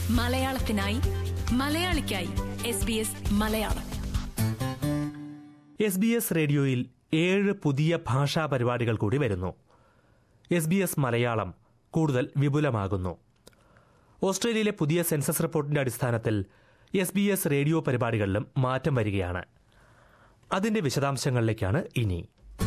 മലയാളത്തിനായി മലയാളിക്കായി S B S Malayalam S B S റേഡിയോയിൽ ഏഴ് പുതിയ ഭാഷാ പരിപാടികൾ കൂടി വരുന്നു എസ് ബി എസ് മലയാളം കൂടുതൽ വിപുലമാകുന്നു ഓസ്ട്രേലിയയിലെ പുതിയ സെൻസസ് റിപ്പോർട്ടിന്റെ അടിസ്ഥാനത്തിൽ എസ് ബി എസ് റേഡിയോ പരിപാടികളിലും മാറ്റം വരികയാണ് അതിന്റെ വിശദാംശങ്ങളിലേക്കാണ് ഇനി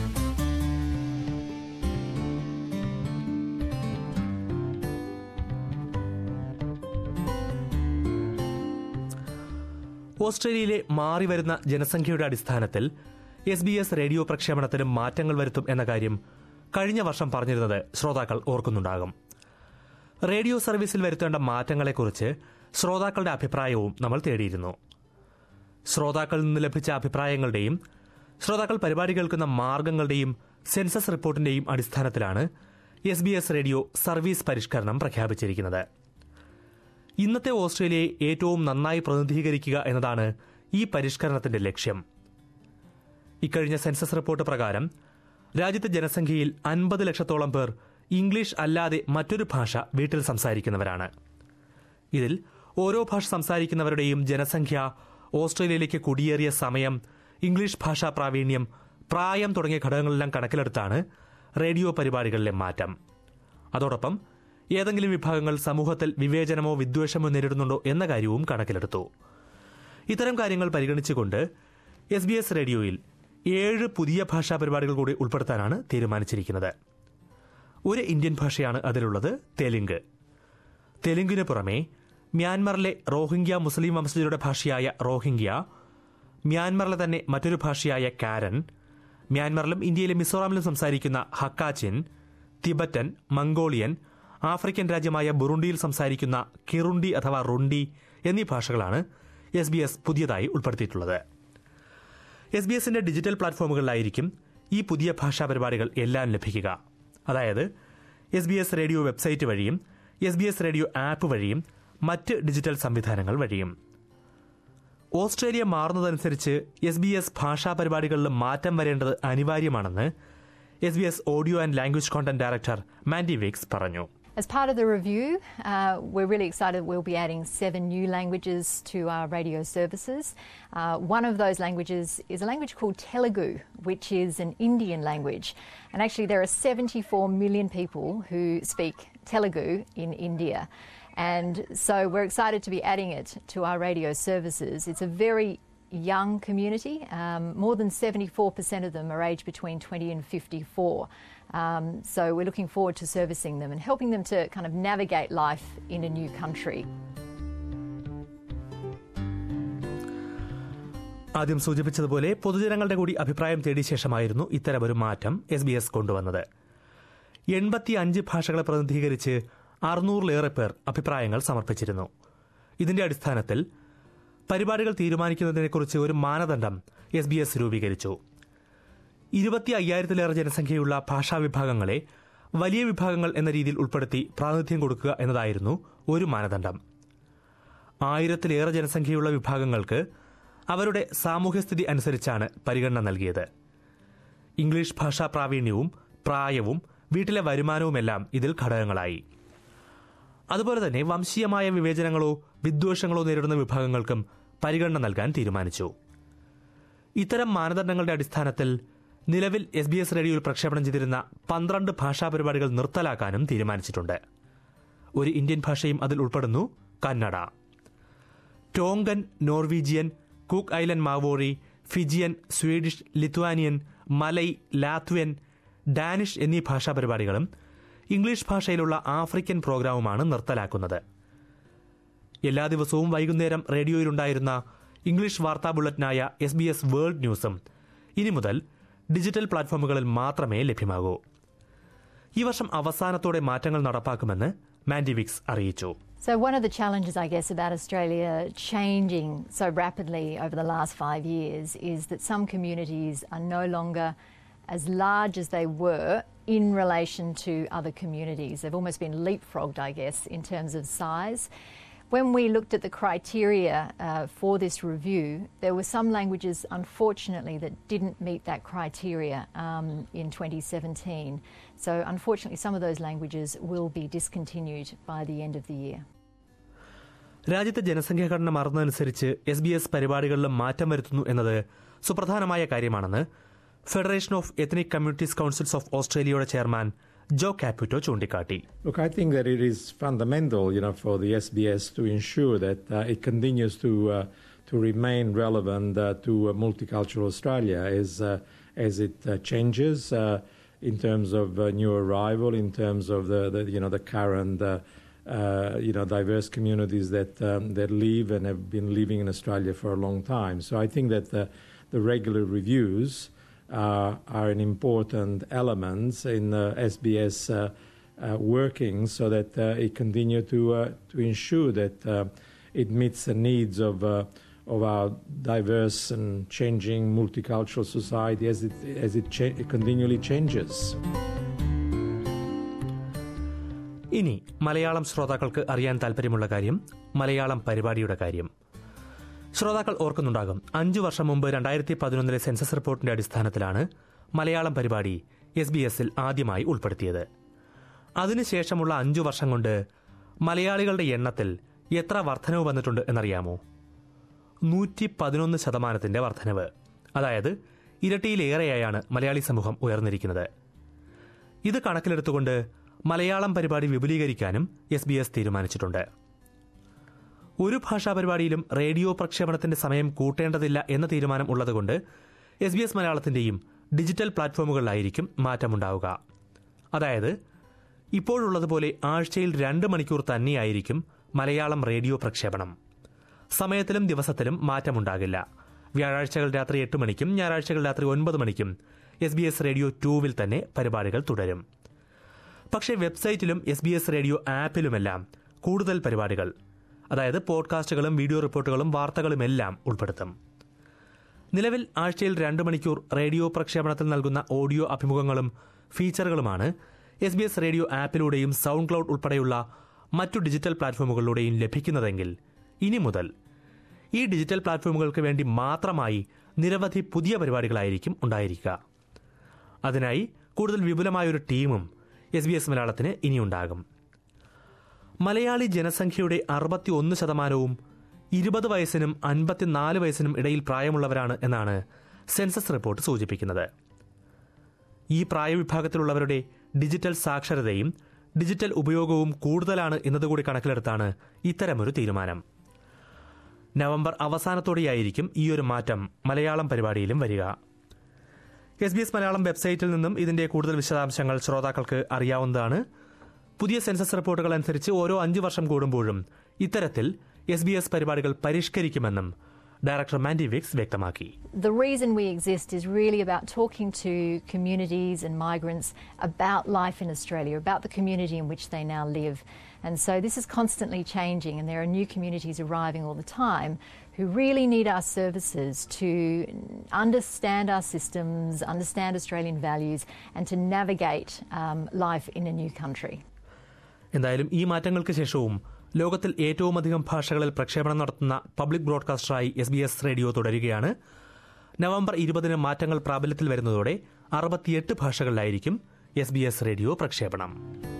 ഓസ്ട്രേലിയയിലെ മാറിവരുന്ന ജനസംഖ്യയുടെ അടിസ്ഥാനത്തിൽ എസ് ബി എസ് റേഡിയോ പ്രക്ഷേപണത്തിലും മാറ്റങ്ങൾ വരുത്തും എന്ന കാര്യം കഴിഞ്ഞ വർഷം പറഞ്ഞിരുന്നത് ശ്രോതാക്കൾ ഓർക്കുന്നുണ്ടാകും റേഡിയോ സർവീസിൽ വരുത്തേണ്ട മാറ്റങ്ങളെക്കുറിച്ച് ശ്രോതാക്കളുടെ അഭിപ്രായവും നമ്മൾ തേടിയിരുന്നു ശ്രോതാക്കളിൽ നിന്ന് ലഭിച്ച അഭിപ്രായങ്ങളുടെയും ശ്രോതാക്കൾ പരിപാടി കേൾക്കുന്ന മാർഗങ്ങളുടെയും സെൻസസ് റിപ്പോർട്ടിന്റെയും അടിസ്ഥാനത്തിലാണ് S B S radio service പരിഷ്കരണം പ്രഖ്യാപിച്ചിരിക്കുന്നത് ഇന്നത്തെ ഓസ്ട്രേലിയയെ ഏറ്റവും നന്നായി പ്രതിനിധീകരിക്കുക എന്നതാണ് ഈ പരിഷ്കരണത്തിന്റെ ലക്ഷ്യം ഇക്കഴിഞ്ഞ സെൻസസ് റിപ്പോർട്ട് പ്രകാരം രാജ്യത്തെ ജനസംഖ്യയിൽ അൻപത് ലക്ഷത്തോളം പേർ ഇംഗ്ലീഷ് അല്ലാതെ മറ്റൊരു ഭാഷ വീട്ടിൽ സംസാരിക്കുന്നവരാണ് ഇതിൽ ഓരോ ഭാഷ സംസാരിക്കുന്നവരുടെയും ജനസംഖ്യ ഓസ്ട്രേലിയയിലേക്ക് കുടിയേറിയ സമയം ഇംഗ്ലീഷ് ഭാഷാ പ്രാവീണ്യം പ്രായം തുടങ്ങിയ ഘടകങ്ങളെല്ലാം കണക്കിലെടുത്താണ് റേഡിയോ പരിപാടികളിലെ മാറ്റം അതോടൊപ്പം ഏതെങ്കിലും വിഭാഗങ്ങൾ സമൂഹത്തിൽ വിവേചനമോ വിദ്വേഷമോ നേരിടുന്നുണ്ടോ എന്ന കാര്യവും കണക്കിലെടുത്തു ഇത്തരം കാര്യങ്ങൾ പരിഗണിച്ചുകൊണ്ട് എസ് ബി എസ് റേഡിയോയിൽ ഏഴ് പുതിയ ഭാഷാ പരിപാടികൾ കൂടി ഉൾപ്പെടുത്താനാണ് തീരുമാനിച്ചിരിക്കുന്നത് ഒരു ഇന്ത്യൻ ഭാഷയാണ് അതിലുള്ളത് തെലുങ്ക് തെലുങ്കിന് പുറമെ മ്യാൻമറിലെ റോഹിംഗ്യ മുസ്ലിം വംശജരുടെ ഭാഷയായ റോഹിംഗ്യ മ്യാൻമറിലെ തന്നെ മറ്റൊരു ഭാഷയായ കാരൻ മ്യാൻമറിലും ഇന്ത്യയിലെ മിസോറാമിലും സംസാരിക്കുന്ന ഹക്കാച്ചിൻ തിബറ്റൻ മംഗോളിയൻ ആഫ്രിക്കൻ രാജ്യമായ ബുറുണ്ടിയിൽ സംസാരിക്കുന്ന കിറുണ്ടി അഥവാ റുണ്ടി എന്നീ ഭാഷകളാണ് എസ് ബി എസ് പുതിയതായി ഉൾപ്പെടുത്തിയിട്ടുള്ളത് എസ് ബി എസിന്റെ ഡിജിറ്റൽ പ്ലാറ്റ്ഫോമുകളിലായിരിക്കും ഈ പുതിയ ഭാഷാ പരിപാടികൾ എല്ലാം ലഭിക്കുക അതായത് S B S radio website വഴിയും S B S radio app വഴിയും മറ്റ് ഡിജിറ്റൽ സംവിധാനങ്ങൾ വഴിയും ഓസ്ട്രേലിയ മാറുന്നതനുസരിച്ച് എസ് ബി എസ് ഭാഷാ പരിപാടികളിൽ മാറ്റം വരേണ്ടത് അനിവാര്യമാണെന്ന് S B S audio and language content director Mandi Wicks പറഞ്ഞു As part of the review, uh, we're really excited we'll be adding seven new languages to our radio services. Uh, one of those languages is a language called Telugu, which is an Indian language. And actually, there are 74 million people who speak Telugu in India. And so we're excited to be adding it to our radio services. It's a very young community. Um, more than 74% of them are aged between 20 and 54. Um, so we're looking forward to servicing them and helping them to kind of navigate life in a new country. ആദ്യം സൂചിപ്പിച്ചതുപോലെ പൊതുജനങ്ങളുടെ കൂടി അഭിപ്രായം തേടിയ ശേഷമായിരുന്നു ഇത്തരമൊരു മാറ്റം S B S കൊണ്ടുവന്നത് എൺപത്തി അഞ്ച് ഭാഷകളെ പ്രതിനിധീകരിച്ച് അറുന്നൂറിലേറെ പേർ അഭിപ്രായങ്ങൾ സമർപ്പിച്ചിരുന്നു ഇതിന്റെ അടിസ്ഥാനത്തിൽ പരിപാടികൾ തീരുമാനിക്കുന്നതിനെക്കുറിച്ച് ഒരു മാനദണ്ഡം എസ് ബി എസ് രൂപീകരിച്ചു ഇരുപത്തി അയ്യായിരത്തിലേറെ ജനസംഖ്യയുള്ള ഭാഷാ വിഭാഗങ്ങളെ വലിയ വിഭാഗങ്ങൾ എന്ന രീതിയിൽ ഉൾപ്പെടുത്തി പ്രാതിനിധ്യം കൊടുക്കുക എന്നതായിരുന്നു ഒരു മാനദണ്ഡം ആയിരത്തിലേറെ ജനസംഖ്യയുള്ള വിഭാഗങ്ങൾക്ക് അവരുടെ സാമൂഹ്യസ്ഥിതി അനുസരിച്ചാണ് പരിഗണന നൽകിയത് ഇംഗ്ലീഷ് ഭാഷാ പ്രാവീണ്യവും പ്രായവും വീട്ടിലെ വരുമാനവുമെല്ലാം ഇതിൽ ഘടകങ്ങളായി അതുപോലെ തന്നെ വംശീയമായ വിവേചനങ്ങളോ വിദ്വേഷങ്ങളോ നേരിടുന്ന വിഭാഗങ്ങൾക്കും പരിഗണന നൽകാൻ തീരുമാനിച്ചു ഇത്തരം മാനദണ്ഡങ്ങളുടെ അടിസ്ഥാനത്തിൽ നിലവിൽ എസ് ബി എസ് റേഡിയോയിൽ പ്രക്ഷേപണം ചെയ്തിരുന്ന പന്ത്രണ്ട് ഭാഷാ പരിപാടികൾ നിർത്തലാക്കാനും തീരുമാനിച്ചിട്ടുണ്ട് ഒരു ഇന്ത്യൻ ഭാഷയും അതിൽ ഉൾപ്പെടുന്നു Kannada Tongan Norwegian Cook Island Maori Fijian Swedish Lithuanian Malay Latvian Danish എന്നീ ഭാഷാ പരിപാടികളും ഇംഗ്ലീഷ് ഭാഷയിലുള്ള ആഫ്രിക്കൻ പ്രോഗ്രാമുമാണ് നിർത്തലാക്കുന്നത് എല്ലാ ദിവസവും വൈകുന്നേരം റേഡിയോയിലുണ്ടായിരുന്ന ഇംഗ്ലീഷ് വാർത്താ ബുള്ളറ്റിനായ എസ് ബി എസ് വേൾഡ് ന്യൂസും ഇനി മുതൽ ഡിജിറ്റൽ പ്ലാറ്റ്ഫോമുകളിൽ മാത്രമേ ലഭ്യമാകൂ ഈ വർഷം അവസാനത്തോടെ മാറ്റങ്ങൾ നടപ്പാക്കുമെന്ന് മാൻഡിവിക്സ് അറിയിച്ചു So, one of the challenges, I guess, about Australia changing so rapidly over the last five years is that some communities are no longer as large as they were in relation to other communities. They've almost been leapfrogged, I guess, in terms of size. When we looked at the criteria uh, for this review, there were some languages, unfortunately, that didn't meet that criteria um, in 2017. So, unfortunately, some of those languages will be discontinued by the end of the year. രാജ്യത്തെ ജനസംഖ്യാഘടന മാറുന്നതനുസരിച്ച് S B S പരിപാടികളിലും മാറ്റം വരുത്തുന്നു എന്നത് സുപ്രധാനമായ കാര്യമാണെന്ന് federation of ethnic communities councils of ഓസ്ട്രേലിയയുടെ ചെയർമാൻ ജോ കാപ്യൂറ്റോ ചൂണ്ടിക്കാട്ടി Look, I think that it is fundamental, you know, for the SBS to ensure that uh, it continues to uh, to remain relevant uh, to uh, multicultural Australia as uh, as it uh, changes uh, in terms of uh, new arrival, in terms of the, the you know the current. Uh, uh, you know, diverse communities that um, that live and have been living in Australia for a long time. So I think that the, the regular reviews uh, are an important element in uh, SBS uh, uh, working so that uh, it continue to uh, to ensure that uh, it meets the needs of uh, of our diverse and changing multicultural society as it as it, cha- it continually changes. ഇനി മലയാളം ശ്രോതാക്കൾക്ക് അറിയാൻ താല്പര്യമുള്ള കാര്യം മലയാളം പരിപാടിയുടെ കാര്യം ശ്രോതാക്കൾ ഓർക്കുന്നുണ്ടാകും അഞ്ചു വർഷം മുമ്പ് രണ്ടായിരത്തി പതിനൊന്നിലെ സെൻസസ് റിപ്പോർട്ടിന്റെ അടിസ്ഥാനത്തിലാണ് മലയാളം പരിപാടി എസ് ബി എസിൽ ആദ്യമായി ഉൾപ്പെടുത്തിയത് അതിനുശേഷമുള്ള അഞ്ചു വർഷം കൊണ്ട് മലയാളികളുടെ എണ്ണത്തിൽ എത്ര വർധനവ് വന്നിട്ടുണ്ട് എന്നറിയാമോ നൂറ്റി പതിനൊന്ന് ശതമാനത്തിന്റെ വർധനവ് അതായത് ഇരട്ടിയിലേറെയായാണ് മലയാളി സമൂഹം ഉയർന്നിരിക്കുന്നത് ഇത് കണക്കിലെടുത്തുകൊണ്ട് മലയാളം പരിപാടി വിപുലീകരിക്കാനും എസ് ബി എസ് തീരുമാനിച്ചിട്ടുണ്ട് ഒരു ഭാഷാ പരിപാടിയിലും റേഡിയോ പ്രക്ഷേപണത്തിന്റെ സമയം കൂട്ടേണ്ടതില്ല എന്ന തീരുമാനം ഉള്ളതുകൊണ്ട് എസ് ബി എസ് മലയാളത്തിന്റെയും ഡിജിറ്റൽ പ്ലാറ്റ്ഫോമുകളിലായിരിക്കും മാറ്റമുണ്ടാവുക അതായത് ഇപ്പോഴുള്ളതുപോലെ ആഴ്ചയിൽ രണ്ട് മണിക്കൂർ തന്നെയായിരിക്കും മലയാളം റേഡിയോ പ്രക്ഷേപണം സമയത്തിലും ദിവസത്തിലും മാറ്റമുണ്ടാകില്ല വ്യാഴാഴ്ചകൾ രാത്രി എട്ട് മണിക്കും ഞായറാഴ്ചകൾ രാത്രി ഒൻപത് മണിക്കും എസ് ബി എസ് റേഡിയോ ടൂവിൽ തന്നെ പരിപാടികൾ തുടരും പക്ഷേ വെബ്സൈറ്റിലും എസ് ബി എസ് റേഡിയോ ആപ്പിലുമെല്ലാം കൂടുതൽ പരിപാടികൾ അതായത് പോഡ്കാസ്റ്റുകളും വീഡിയോ റിപ്പോർട്ടുകളും വാർത്തകളുമെല്ലാം ഉൾപ്പെടുത്തും നിലവിൽ ആഴ്ചയിൽ രണ്ട് മണിക്കൂർ റേഡിയോ പ്രക്ഷേപണത്തിൽ നൽകുന്ന ഓഡിയോ അഭിമുഖങ്ങളും ഫീച്ചറുകളുമാണ് എസ് ബി എസ് റേഡിയോ ആപ്പിലൂടെയും സൗണ്ട് ക്ലൗഡ് ഉൾപ്പെടെയുള്ള മറ്റു ഡിജിറ്റൽ പ്ലാറ്റ്ഫോമുകളിലൂടെയും ലഭിക്കുന്നതെങ്കിൽ ഇനി മുതൽ ഈ ഡിജിറ്റൽ പ്ലാറ്റ്ഫോമുകൾക്ക് വേണ്ടി മാത്രമായി നിരവധി പുതിയ പരിപാടികളായിരിക്കും ഉണ്ടായിരിക്കുക അതിനായി കൂടുതൽ വിപുലമായൊരു ടീമും എസ് ബി എസ് മലയാളത്തിന് ഇനിയുണ്ടാകും മലയാളി ജനസംഖ്യയുടെ അറുപത്തിയൊന്ന് ശതമാനവും ഇരുപത് വയസ്സിനും അൻപത്തിനാല് വയസ്സിനും ഇടയിൽ പ്രായമുള്ളവരാണ് എന്നാണ് സെൻസസ് റിപ്പോർട്ട് സൂചിപ്പിക്കുന്നത് ഈ പ്രായവിഭാഗത്തിലുള്ളവരുടെ ഡിജിറ്റൽ സാക്ഷരതയും ഡിജിറ്റൽ ഉപയോഗവും കൂടുതലാണ് എന്നതുകൂടി കണക്കിലെടുത്താണ് ഇത്തരമൊരു തീരുമാനം നവംബർ അവസാനത്തോടെയായിരിക്കും ഈയൊരു മാറ്റം മലയാളം പരിപാടിയിലും വരിക എസ് ബി എസ് മലയാളം വെബ്സൈറ്റിൽ നിന്നും ഇതിന്റെ കൂടുതൽ വിശദാംശങ്ങൾ ശ്രോതാക്കൾക്ക് അറിയാവുന്നതാണ് പുതിയ സെൻസസ് റിപ്പോർട്ടുകൾ അനുസരിച്ച് ഓരോ അഞ്ചു വർഷം കൂടുമ്പോഴും ഇത്തരത്തിൽ എസ് ബി എസ് പരിപാടികൾ പരിഷ്കരിക്കുമെന്നും ഡയറക്ടർ മാൻഡി വിക്സ് വ്യക്തമാക്കി The reason we exist is really about talking to communities and migrants about life in Australia, about the community in which they now live. And so this is constantly changing, and there are new communities arriving all the time who really need our services to understand our systems, understand Australian values, and to navigate um, life in a new country. എന്തായാലും ഈ മാറ്റങ്ങൾക്ക് ശേഷവും ലോകത്തിൽ ഏറ്റവുമധികം ഭാഷകളിൽ പ്രക്ഷേപണം നടത്തുന്ന public ബ്രോഡ്കാസ്റ്ററായി എസ് ബി എസ് റേഡിയോ തുടരുകയാണ് നവംബർ ഇരുപതിന് മാറ്റങ്ങൾ പ്രാബല്യത്തിൽ വരുന്നതോടെ അറുപത്തിയെട്ട് ഭാഷകളിലായിരിക്കും എസ് ബി എസ് റേഡിയോ പ്രക്ഷേപണം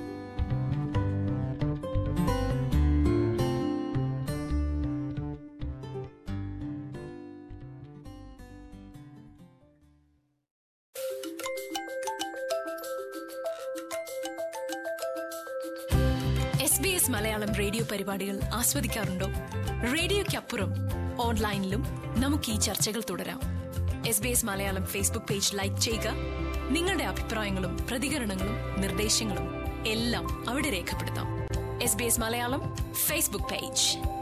S B S Malayalam radio പരിപാടികൾ ആസ്വദിക്കാറുണ്ടോ റേഡിയോയ്ക്കപ്പുറം ഓൺലൈനിലും നമുക്ക് ഈ ചർച്ചകൾ തുടരാം S B S Malayalam Facebook page like ചെയ്യുക നിങ്ങളുടെ അഭിപ്രായങ്ങളും പ്രതികരണങ്ങളും നിർദ്ദേശങ്ങളും എല്ലാം അവിടെ രേഖപ്പെടുത്താം S B S Malayalam Facebook page